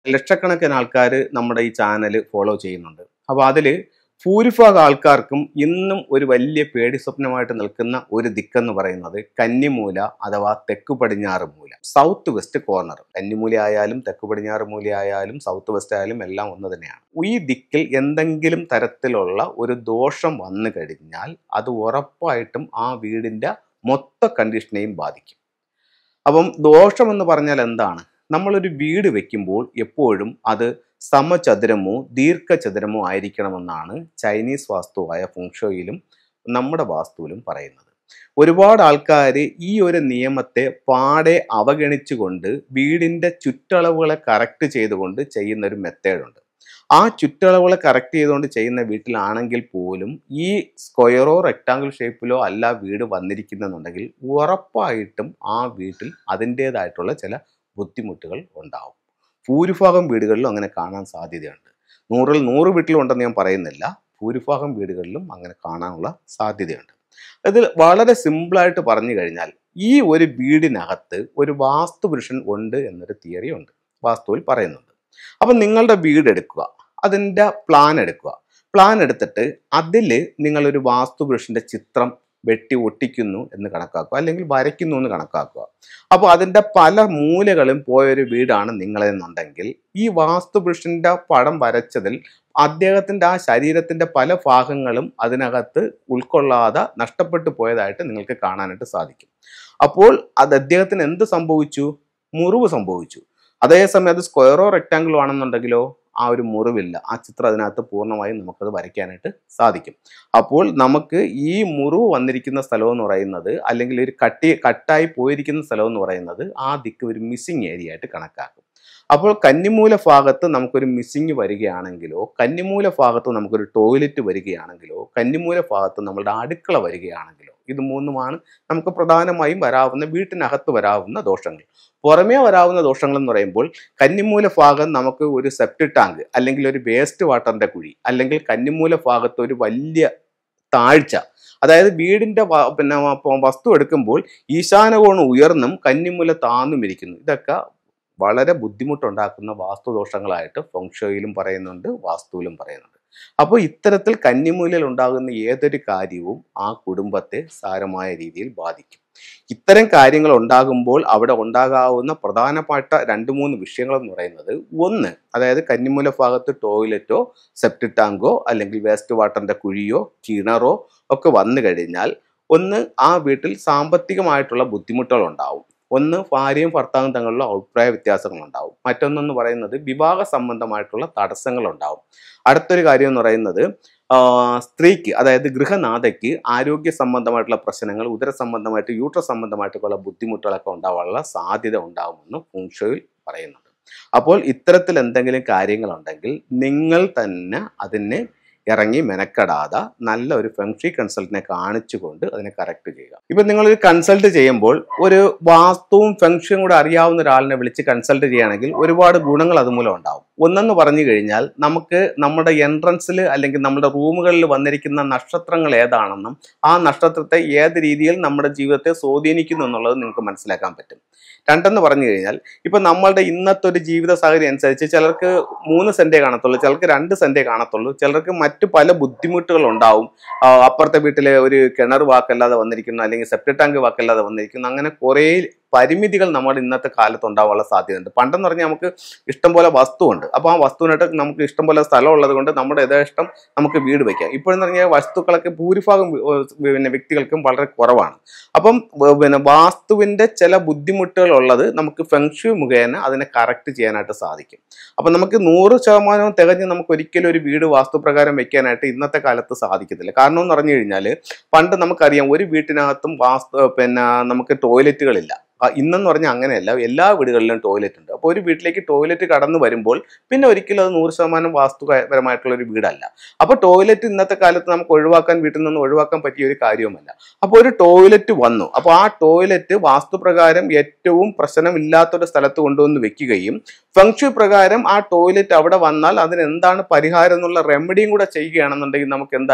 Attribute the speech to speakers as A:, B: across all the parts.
A: ലക്ഷക്കണക്കിന് ആൾക്കാർ നമ്മുടെ ഈ ചാനൽ ഫോളോ ചെയ്യുന്നുണ്ട് അപ്പോൾ അതിൽ ഭൂരിഭാഗം ആൾക്കാർക്കും ഇന്നും ഒരു വലിയ പേടി സ്വപ്നമായിട്ട് നിൽക്കുന്ന ഒരു ദിക്കെന്ന് പറയുന്നത് കന്നിമൂല അഥവാ തെക്ക് പടിഞ്ഞാറ് മൂല സൗത്ത് വെസ്റ്റ് കോർണർ കന്നിമൂല ആയാലും തെക്ക് പടിഞ്ഞാറ് മൂല ആയാലും സൗത്ത് വെസ്റ്റ് ആയാലും എല്ലാം ഒന്ന് തന്നെയാണ് ഈ ദിക്കിൽ എന്തെങ്കിലും തരത്തിലുള്ള ഒരു ദോഷം വന്നു കഴിഞ്ഞാൽ അത് ഉറപ്പായിട്ടും ആ വീടിൻ്റെ മൊത്ത കണ്ടീഷനെയും ബാധിക്കും അപ്പം ദോഷം എന്ന് പറഞ്ഞാൽ എന്താണ് നമ്മളൊരു വീട് വെക്കുമ്പോൾ എപ്പോഴും അത് സമചതുരമോ ദീർഘചതുരമോ ആയിരിക്കണമെന്നാണ് ചൈനീസ് വാസ്തുവായ ഫുങ്ഷോയിലും നമ്മുടെ വാസ്തുവിലും പറയുന്നത് ഒരുപാട് ആൾക്കാർ ഈ ഒരു നിയമത്തെ പാടെ അവഗണിച്ചുകൊണ്ട് വീടിൻ്റെ ചുറ്റളവുകളെ കറക്റ്റ് ചെയ്തുകൊണ്ട് ചെയ്യുന്ന ഒരു മെത്തേഡുണ്ട് ആ ചുറ്റളവുകളെ കറക്റ്റ് ചെയ്തുകൊണ്ട് ചെയ്യുന്ന വീട്ടിലാണെങ്കിൽ പോലും ഈ സ്ക്വയറോ റെക്ടാങ്കിൾ ഷേപ്പിലോ അല്ല വീട് വന്നിരിക്കുന്നെന്നുണ്ടെങ്കിൽ ഉറപ്പായിട്ടും ആ വീട്ടിൽ അതിൻ്റേതായിട്ടുള്ള ചില ബുദ്ധിമുട്ടുകൾ ഉണ്ടാവും ഭൂരിഭാഗം വീടുകളിലും അങ്ങനെ കാണാൻ സാധ്യതയുണ്ട് നൂറിൽ നൂറ് വീട്ടിലുണ്ടെന്ന് ഞാൻ പറയുന്നില്ല ഭൂരിഭാഗം വീടുകളിലും അങ്ങനെ കാണാനുള്ള സാധ്യതയുണ്ട് ഇതിൽ വളരെ സിമ്പിളായിട്ട് പറഞ്ഞു കഴിഞ്ഞാൽ ഈ ഒരു വീടിനകത്ത് ഒരു വാസ്തുപുരുഷൻ ഉണ്ട് എന്നൊരു തിയറി ഉണ്ട് വാസ്തുവിൽ പറയുന്നുണ്ട് അപ്പം നിങ്ങളുടെ വീട് എടുക്കുക അതിൻ്റെ പ്ലാൻ എടുക്കുക പ്ലാൻ എടുത്തിട്ട് അതിൽ നിങ്ങളൊരു വാസ്തുപുരുഷൻ്റെ ചിത്രം വെട്ടി ഒട്ടിക്കുന്നു എന്ന് കണക്കാക്കുക അല്ലെങ്കിൽ വരയ്ക്കുന്നു എന്ന് കണക്കാക്കുക അപ്പോൾ അതിൻ്റെ പല മൂലകളും പോയൊരു വീടാണ് നിങ്ങളെന്നുണ്ടെങ്കിൽ ഈ വാസ്തുപുരുഷൻ്റെ പടം വരച്ചതിൽ അദ്ദേഹത്തിൻ്റെ ആ ശരീരത്തിൻ്റെ പല ഭാഗങ്ങളും അതിനകത്ത് ഉൾക്കൊള്ളാതെ നഷ്ടപ്പെട്ടു പോയതായിട്ട് നിങ്ങൾക്ക് കാണാനായിട്ട് സാധിക്കും അപ്പോൾ അത് അദ്ദേഹത്തിന് എന്ത് സംഭവിച്ചു മുറിവ് സംഭവിച്ചു അതേസമയം അത് സ്ക്വയറോ റെക്റ്റാങ്കിളോ ആണെന്നുണ്ടെങ്കിലോ ആ ഒരു മുറിവില്ല ആ ചിത്രം അതിനകത്ത് പൂർണ്ണമായും നമുക്കത് വരയ്ക്കാനായിട്ട് സാധിക്കും അപ്പോൾ നമുക്ക് ഈ മുറിവ് വന്നിരിക്കുന്ന സ്ഥലം എന്ന് പറയുന്നത് അല്ലെങ്കിൽ ഒരു കട്ടി കട്ടായി പോയിരിക്കുന്ന സ്ഥലം എന്ന് പറയുന്നത് ആ ദിക്ക് ഒരു മിസ്സിങ് ഏരിയ ആയിട്ട് കണക്കാക്കും അപ്പോൾ കന്നിമൂല ഭാഗത്ത് നമുക്കൊരു മിസ്സിങ് വരികയാണെങ്കിലോ കന്നിമൂല ഭാഗത്ത് നമുക്കൊരു ടോയ്ലറ്റ് വരികയാണെങ്കിലോ കന്നിമൂല ഭാഗത്ത് നമ്മളുടെ അടുക്കള വരികയാണെങ്കിലോ ഇത് മൂന്നുമാണ് നമുക്ക് പ്രധാനമായും വരാവുന്ന വീട്ടിനകത്ത് വരാവുന്ന ദോഷങ്ങൾ പുറമേ വരാവുന്ന ദോഷങ്ങൾ എന്ന് പറയുമ്പോൾ കന്നിമൂല ഭാഗം നമുക്ക് ഒരു സെപ്റ്റി ടാങ്ക് അല്ലെങ്കിൽ ഒരു വേസ്റ്റ് വാട്ടറിന്റെ കുഴി അല്ലെങ്കിൽ കന്നിമൂല ഭാഗത്ത് ഒരു വലിയ താഴ്ച അതായത് വീടിന്റെ വ- പിന്നെ വ- വസ്തു എടുക്കുമ്പോൾ ഈശാനകോണ് ഉയർന്നും കന്നിമൂല താന്നും ഇരിക്കുന്നു ഇതൊക്കെ വളരെ ബുദ്ധിമുട്ടുണ്ടാക്കുന്ന വാസ്തുദോഷങ്ങളായിട്ട് ഫംഗ്ഷയിലും പറയുന്നുണ്ട് വാസ്തുവിലും പറയുന്നുണ്ട് അപ്പോൾ ഇത്തരത്തിൽ കന്നിമൂലയിൽ ഉണ്ടാകുന്ന ഏതൊരു കാര്യവും ആ കുടുംബത്തെ സാരമായ രീതിയിൽ ബാധിക്കും ഇത്തരം കാര്യങ്ങൾ ഉണ്ടാകുമ്പോൾ അവിടെ ഉണ്ടാകാവുന്ന പ്രധാനപ്പെട്ട രണ്ട് മൂന്ന് വിഷയങ്ങൾ എന്ന് പറയുന്നത് ഒന്ന് അതായത് കന്നിമൂല ഭാഗത്ത് ടോയ്ലറ്റോ സെപ്റ്റി ടാങ്കോ അല്ലെങ്കിൽ വേസ്റ്റ് വാട്ടറിന്റെ കുഴിയോ കിണറോ ഒക്കെ വന്നു കഴിഞ്ഞാൽ ഒന്ന് ആ വീട്ടിൽ സാമ്പത്തികമായിട്ടുള്ള ബുദ്ധിമുട്ടുകൾ ഉണ്ടാവും ഒന്ന് ഭാര്യയും ഭർത്താവും തമ്മിലുള്ള അഭിപ്രായ വ്യത്യാസങ്ങൾ ഉണ്ടാവും മറ്റൊന്നെന്ന് പറയുന്നത് വിവാഹ സംബന്ധമായിട്ടുള്ള തടസ്സങ്ങൾ ഉണ്ടാവും അടുത്തൊരു കാര്യം എന്ന് പറയുന്നത് ആ, സ്ത്രീക്ക് അതായത് ഗൃഹനാഥയ്ക്ക് ആരോഗ്യ സംബന്ധമായിട്ടുള്ള പ്രശ്നങ്ങൾ ഉദര സംബന്ധമായിട്ട് യൂട്രസ് സംബന്ധമായിട്ടുള്ള ബുദ്ധിമുട്ടുകളൊക്കെ ഉണ്ടാവാനുള്ള സാധ്യത ഉണ്ടാകുമെന്ന് ഫുങ്ഷോയിൽ പറയുന്നുണ്ട് അപ്പോൾ ഇത്തരത്തിൽ എന്തെങ്കിലും കാര്യങ്ങളുണ്ടെങ്കിൽ നിങ്ങൾ തന്നെ അതിനെ ഇറങ്ങി മെനക്കെടാതെ നല്ല ഒരു ഫെങ്ഷി കൺസൾട്ടിനെ കാണിച്ചുകൊണ്ട് അതിനെ കറക്റ്റ് ചെയ്യുക ഇപ്പം നിങ്ങളൊരു കൺസൾട്ട് ചെയ്യുമ്പോൾ ഒരു വാസ്തുവും ഫെങ്ഷിയും കൂടെ അറിയാവുന്ന ഒരാളിനെ വിളിച്ച് കൺസൾട്ട് ചെയ്യുകയാണെങ്കിൽ ഒരുപാട് ഗുണങ്ങൾ അതുമൂലം ഉണ്ടാവും ഒന്നെന്ന് പറഞ്ഞു കഴിഞ്ഞാൽ നമുക്ക് നമ്മുടെ എൻട്രൻസിൽ അല്ലെങ്കിൽ നമ്മുടെ റൂമുകളിൽ വന്നിരിക്കുന്ന നക്ഷത്രങ്ങൾ ഏതാണെന്നും ആ നക്ഷത്രത്തെ ഏത് രീതിയിൽ നമ്മുടെ ജീവിതത്തെ സ്വാധീനിക്കുന്നു എന്നുള്ളത് നിങ്ങൾക്ക് മനസ്സിലാക്കാൻ പറ്റും രണ്ടെന്ന് പറഞ്ഞു കഴിഞ്ഞാൽ ഇപ്പൊ നമ്മളുടെ ഇന്നത്തെ ഒരു ജീവിത സാഹചര്യം അനുസരിച്ച് ചിലർക്ക് മൂന്ന് സെന്റേ കാണത്തുള്ളൂ ചിലർക്ക് രണ്ട് സെന്റേ കാണത്തുള്ളൂ ചിലർക്ക് മറ്റു പല ബുദ്ധിമുട്ടുകൾ ഉണ്ടാവും ആ, അപ്പുറത്തെ വീട്ടിലെ ഒരു കിണർ വാക്കല്ലാതെ വന്നിരിക്കുന്നു അല്ലെങ്കിൽ സെപ്റ്റി ടാങ്ക് വാക്കല്ലാതെ വന്നിരിക്കുന്നു അങ്ങനെ കുറേ പരിമിതികൾ നമ്മുടെ ഇന്നത്തെ കാലത്ത് ഉണ്ടാവാനുള്ള സാധ്യതയുണ്ട് പണ്ടെന്ന് പറഞ്ഞാൽ നമുക്ക് ഇഷ്ടംപോലെ വസ്തുവുണ്ട് അപ്പോൾ ആ വസ്തുവിനായിട്ട് നമുക്ക് ഇഷ്ടംപോലെ സ്ഥലം ഉള്ളത് കൊണ്ട് നമ്മുടെ യഥേഷ്ടം നമുക്ക് വീട് വയ്ക്കാം ഇപ്പോഴെന്ന് പറഞ്ഞാൽ വസ്തുക്കളൊക്കെ ഭൂരിഭാഗം വി- ഏർ പിന്നെ വ്യക്തികൾക്കും വളരെ കുറവാണ് അപ്പം വ- പിന്നെ വാസ്തുവിന്റെ ചില ബുദ്ധിമുട്ടുകൾ ഉള്ളത് നമുക്ക് ഫെങ്ഷു മുഖേന അതിനെ കറക്റ്റ് ചെയ്യാനായിട്ട് സാധിക്കും അപ്പം നമുക്ക് നൂറ് ശതമാനവും തികഞ്ഞ് നമുക്ക് ഒരിക്കലും ഒരു വീട് വാസ്തുപ്രകാരം വെക്കാനായിട്ട് ഇന്നത്തെ കാലത്ത് സാധിക്കത്തില്ല കാരണം എന്ന് പറഞ്ഞു കഴിഞ്ഞാൽ പണ്ട് നമുക്കറിയാം ഒരു വീട്ടിനകത്തും വാസ്തു പിന്നെ നമുക്ക് ടോയ്ലറ്റുകളില്ല ആ, ഇന്നെന്ന് പറഞ്ഞാൽ അങ്ങനെയല്ല എല്ലാ വീടുകളിലും ടോയ്ലറ്റ് ഉണ്ട് അപ്പോൾ ഒരു വീട്ടിലേക്ക് ടോയ്ലറ്റ് കടന്നു വരുമ്പോൾ പിന്നെ ഒരിക്കലും അത് നൂറ് ശതമാനം വാസ്തുപരമായിട്ടുള്ള ഒരു വീടല്ല അപ്പോൾ ടോയ്ലറ്റ് ഇന്നത്തെ കാലത്ത് നമുക്ക് ഒഴിവാക്കാൻ വീട്ടിൽ നിന്ന് ഒഴിവാക്കാൻ പറ്റിയ ഒരു കാര്യവുമല്ല അപ്പോൾ ഒരു ടോയ്ലറ്റ് വന്നു അപ്പോൾ ആ ടോയ്ലറ്റ് വാസ്തുപ്രകാരം ഏറ്റവും പ്രശ്നമില്ലാത്തൊരു സ്ഥലത്ത് കൊണ്ടുവന്ന് വെക്കുകയും ഫംഗ്ഷു പ്രകാരം ആ ടോയ്ലറ്റ് അവിടെ വന്നാൽ അതിന് എന്താണ് പരിഹാരം എന്നുള്ള റെമഡിയും കൂടെ ചെയ്യുകയാണെന്നുണ്ടെങ്കിൽ നമുക്ക് എന്തായി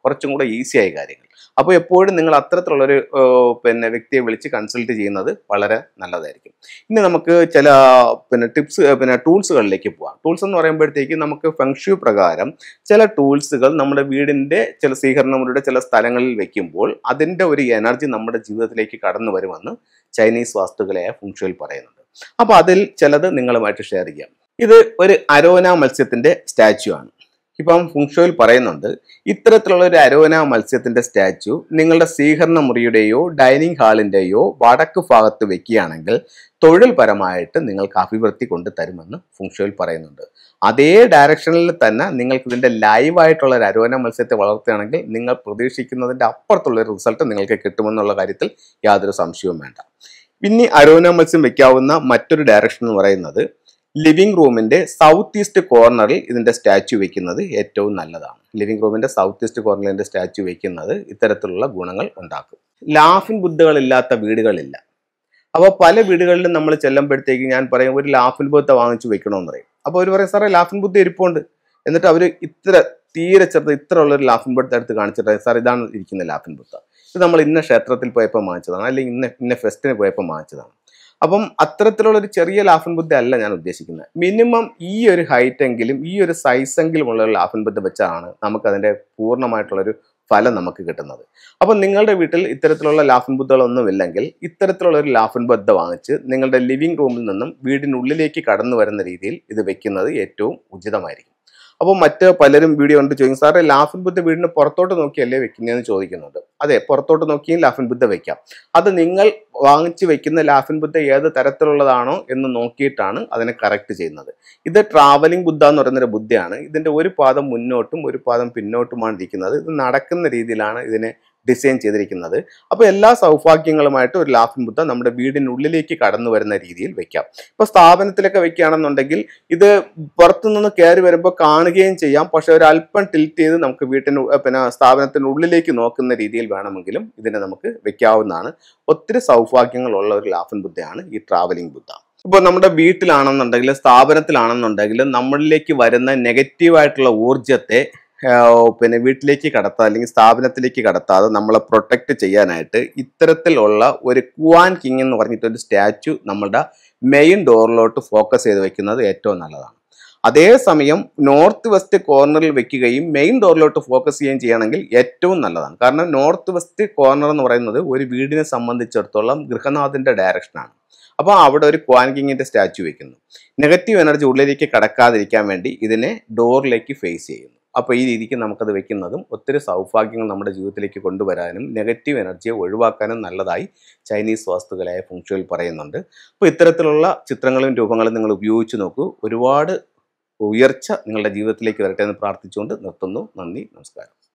A: കുറച്ചും കൂടെ ഈസിയായ കാര്യങ്ങൾ അപ്പോൾ എപ്പോഴും നിങ്ങൾ അത്തരത്തിലുള്ളൊരു ഏഹ്, പിന്നെ വ്യക്തിയെ വിളിച്ച് കൺസൾട്ട് ചെയ്യുന്നത് വളരെ നല്ലതായിരിക്കും ഇനി നമുക്ക് ചില പിന്നെ ടിപ്സ് പിന്നെ ടൂൾസുകളിലേക്ക് പോവാം ടൂൾസ് എന്ന് പറയുമ്പോഴത്തേക്ക് നമുക്ക് ഫെങ്ഷു പ്രകാരം ചില ടൂൾസുകൾ നമ്മുടെ വീടിൻ്റെ ചില സ്വീകരണങ്ങളുടെ ചില സ്ഥലങ്ങളിൽ വെക്കുമ്പോൾ അതിൻ്റെ ഒരു എനർജി നമ്മുടെ ജീവിതത്തിലേക്ക് കടന്നു വരുമെന്ന് ചൈനീസ് വാസ്തുക്കളായ ഫുങ്ഷുവിൽ പറയുന്നുണ്ട് അപ്പോൾ അതിൽ ചിലത് നിങ്ങളുമായിട്ട് ഷെയർ ചെയ്യാം ഇത് ഒരു അരോന മത്സ്യത്തിൻ്റെ സ്റ്റാച്ചു ആണ് ഇപ്പം ഫുങ്ഷോയിൽ പറയുന്നുണ്ട് ഇത്തരത്തിലുള്ള ഒരു അരോന മത്സ്യത്തിന്റെ സ്റ്റാച്ചു നിങ്ങളുടെ സ്വീകരണ മുറിയുടെയോ ഡൈനിങ് ഹാളിന്റെയോ വടക്ക് ഭാഗത്ത് വെക്കുകയാണെങ്കിൽ തൊഴിൽപരമായിട്ട് നിങ്ങൾക്ക് അഭിവൃദ്ധി കൊണ്ട് തരുമെന്ന് ഫുങ്ഷോയിൽ പറയുന്നുണ്ട് അതേ ഡയറക്ഷനിൽ തന്നെ നിങ്ങൾക്ക് ഇതിന്റെ ലൈവായിട്ടുള്ള ഒരു അരോന മത്സ്യത്തെ വളർത്തുകയാണെങ്കിൽ നിങ്ങൾ പ്രതീക്ഷിക്കുന്നതിന്റെ അപ്പുറത്തുള്ള ഒരു റിസൾട്ട് നിങ്ങൾക്ക് കിട്ടുമെന്നുള്ള കാര്യത്തിൽ യാതൊരു സംശയവും വേണ്ട പിന്നെ അരോന മത്സ്യം വെക്കാവുന്ന മറ്റൊരു ഡയറക്ഷൻ എന്ന് പറയുന്നത് ലിവിംഗ് റൂമിന്റെ സൗത്ത് ഈസ്റ്റ് കോർണറിൽ ഇതിന്റെ സ്റ്റാച്ചു വെക്കുന്നത് ഏറ്റവും നല്ലതാണ് ലിവിംഗ് റൂമിന്റെ സൗത്ത് ഈസ്റ്റ് കോർണറിൽ ഇതിന്റെ സ്റ്റാച്ചു വെക്കുന്നത് ഇത്തരത്തിലുള്ള ഗുണങ്ങൾ ഉണ്ടാക്കും ലാഫിൻ ബുദ്ധകളില്ലാത്ത വീടുകളില്ല അപ്പോൾ പല വീടുകളിലും നമ്മൾ ചെല്ലുമ്പോഴത്തേക്ക് ഞാൻ പറയും ഒരു ലാഫിൻ ബുദ്ധ വാങ്ങിച്ചു വെക്കണമെന്ന് പറയും അപ്പോൾ അവർ പറയും സാറേ ലാഫിൻ ബുദ്ധ ഇരിപ്പുണ്ട് എന്നിട്ട് അവർ ഇത്ര തീരെ ചെറുത് ഇത്ര ഉള്ള ഒരു ലാഫിൻ ബുദ്ധ എടുത്ത് കാണിച്ചിട്ട് സാർ ഇതാണ് ഇരിക്കുന്ന ലാഫിൻ ബുദ്ധ ഇത് നമ്മൾ ഇന്ന ക്ഷേത്രത്തിൽ പോയപ്പോൾ വാങ്ങിച്ചതാണ് അല്ലെങ്കിൽ ഇന്ന ഇന്ന ഫെസ്റ്റിന് പോയപ്പോൾ വാങ്ങിച്ചതാണ് അപ്പം അത്തരത്തിലുള്ള ഒരു ചെറിയ ലാഫിൻ ബുദ്ധ അല്ല ഞാൻ ഉദ്ദേശിക്കുന്നത് മിനിമം ഈ ഒരു ഹൈറ്റ് എങ്കിലും ഈ ഒരു സൈസ് എങ്കിലും ഉള്ള ഒരു ലാഫിൻ ബുദ്ധ വെച്ചാണ് നമുക്ക് അതിന്റെ പൂർണ്ണമായിട്ടുള്ളൊരു ഫലം നമുക്ക് കിട്ടുന്നത് അപ്പം നിങ്ങളുടെ വീട്ടിൽ ഇത്തരത്തിലുള്ള ലാഫിൻ ബുദ്ധകളൊന്നും ഇല്ലെങ്കിൽ ഇത്തരത്തിലുള്ള ഒരു ലാഫിൻ ബുദ്ധ വാങ്ങിച്ച് നിങ്ങളുടെ ലിവിംഗ് റൂമിൽ നിന്നും വീടിനുള്ളിലേക്ക് കടന്നു വരുന്ന രീതിയിൽ ഇത് വെക്കുന്നത് ഏറ്റവും ഉചിതമായിരിക്കും അപ്പോൾ മറ്റ് പലരും വീഡിയോ കണ്ട് ചോദിക്കും സാറേ ലാഫിൻ ബുദ്ധ വീടിന് പുറത്തോട്ട് നോക്കിയല്ലേ വെക്കുന്നതെന്ന് ചോദിക്കുന്നുണ്ട് അതെ പുറത്തോട്ട് നോക്കിയും ലാഫിൻ ബുദ്ധ വെക്കാം അത് നിങ്ങൾ വാങ്ങിച്ചു വെക്കുന്ന ലാഫിൻ ബുദ്ധ ഏത് തരത്തിലുള്ളതാണോ എന്ന് നോക്കിയിട്ടാണ് അതിനെ കറക്റ്റ് ചെയ്യുന്നത് ഇത് ട്രാവലിംഗ് ബുദ്ധ എന്ന് പറയുന്നൊരു ബുദ്ധയാണ് ഇതിന്റെ ഒരു പാദം മുന്നോട്ടും ഒരു പാദം പിന്നോട്ടുമാണ് ഇരിക്കുന്നത് ഇത് നടക്കുന്ന രീതിയിലാണ് ഇതിനെ ഡിസൈൻ ചെയ്തിരിക്കുന്നത് അപ്പോൾ എല്ലാ സൗഭാഗ്യങ്ങളുമായിട്ട് ഒരു ലാഫിൻ ബുദ്ധ നമ്മുടെ വീടിനുള്ളിലേക്ക് കടന്നു വരുന്ന രീതിയിൽ വെക്കാം ഇപ്പൊ സ്ഥാപനത്തിലൊക്കെ വെക്കുകയാണെന്നുണ്ടെങ്കിൽ ഇത് പുറത്തുനിന്ന് കയറി വരുമ്പോൾ കാണുകയും ചെയ്യാം പക്ഷെ ഒരു അല്പം ടിൽറ്റ് ചെയ്ത് നമുക്ക് വീട്ടിന് ഉ- പിന്നെ സ്ഥാപനത്തിനുള്ളിലേക്ക് നോക്കുന്ന രീതിയിൽ വേണമെങ്കിലും ഇതിനെ നമുക്ക് വെക്കാവുന്നതാണ് ഒത്തിരി സൗഭാഗ്യങ്ങളുള്ള ഒരു ലാഫിൻ ബുദ്ധയാണ് ഈ ട്രാവലിംഗ് ബുദ്ധ ഇപ്പോൾ നമ്മുടെ വീട്ടിലാണെന്നുണ്ടെങ്കിൽ സ്ഥാപനത്തിലാണെന്നുണ്ടെങ്കിൽ നമ്മളിലേക്ക് വരുന്ന നെഗറ്റീവായിട്ടുള്ള ഊർജത്തെ ആഹ് പിന്നെ വീട്ടിലേക്ക് കടത്താതെ അല്ലെങ്കിൽ സ്ഥാപനത്തിലേക്ക് കടത്താതെ നമ്മളെ പ്രൊട്ടക്റ്റ് ചെയ്യാനായിട്ട് ഇത്തരത്തിലുള്ള ഒരു കുവാൻ കിങ് എന്ന് പറഞ്ഞിട്ട് ഒരു സ്റ്റാച്ചു നമ്മുടെ മെയിൻ ഡോറിലോട്ട് ഫോക്കസ് ചെയ്ത് വെക്കുന്നത് ഏറ്റവും നല്ലതാണ് അതേസമയം നോർത്ത് വെസ്റ്റ് കോർണറിൽ വെക്കുകയും മെയിൻ ഡോറിലോട്ട് ഫോക്കസ് ചെയ്യുകയും ചെയ്യണമെങ്കിൽ ഏറ്റവും നല്ലതാണ് കാരണം നോർത്ത് വെസ്റ്റ് കോർണർ എന്ന് പറയുന്നത് ഒരു വീടിനെ സംബന്ധിച്ചിടത്തോളം ഗൃഹനാഥന്റെ ഡയറക്ഷനാണ് അപ്പോൾ അവിടെ ഒരു ക്വാൻ കിങ്ങിന്റെ സ്റ്റാച്ചു വെക്കുന്നു നെഗറ്റീവ് എനർജി ഉള്ളിലേക്ക് കടക്കാതിരിക്കാൻ വേണ്ടി ഇതിനെ ഡോറിലേക്ക് ഫേസ് ചെയ്യുന്നു അപ്പോൾ ഈ രീതിക്ക് നമുക്കത് വെക്കുന്നതും ഒത്തിരി സൗഭാഗ്യങ്ങൾ നമ്മുടെ ജീവിതത്തിലേക്ക് കൊണ്ടുവരാനും നെഗറ്റീവ് എനർജിയെ ഒഴിവാക്കാനും നല്ലതായി ചൈനീസ് വാസ്തുക്കളായ ഫുങ്ഷുവിൽ പറയുന്നുണ്ട് അപ്പോൾ ഇത്തരത്തിലുള്ള ചിത്രങ്ങളും രൂപങ്ങളും നിങ്ങൾ ഉപയോഗിച്ച് നോക്കൂ ഒരുപാട് ഉയർച്ച നിങ്ങളുടെ ജീവിതത്തിലേക്ക് വരട്ടെ എന്ന് പ്രാർത്ഥിച്ചുകൊണ്ട് നിർത്തുന്നു നന്ദി നമസ്കാരം